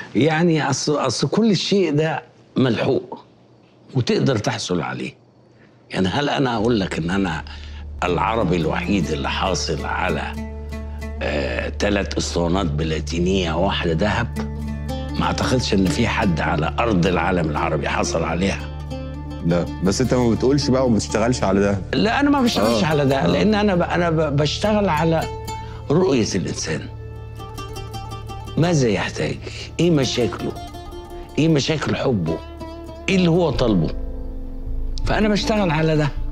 يعني اصل اصل كل شيء ده ملحوق وتقدر تحصل عليه يعني هل انا اقول لك ان انا العربي الوحيد اللي حاصل على ثلاث اسطوانات بلاتينيه واحده ذهب ما اعتقدش ان في حد على ارض العالم العربي حصل عليها لا بس انت ما بتقولش بقى وما بتشتغلش على ده لا انا ما بشتغلش آه، على ده آه. لان انا ب... انا ب... بشتغل على رؤيه الانسان ماذا يحتاج ايه مشاكله ايه مشاكل حبه ايه اللي هو طالبه فانا بشتغل على ده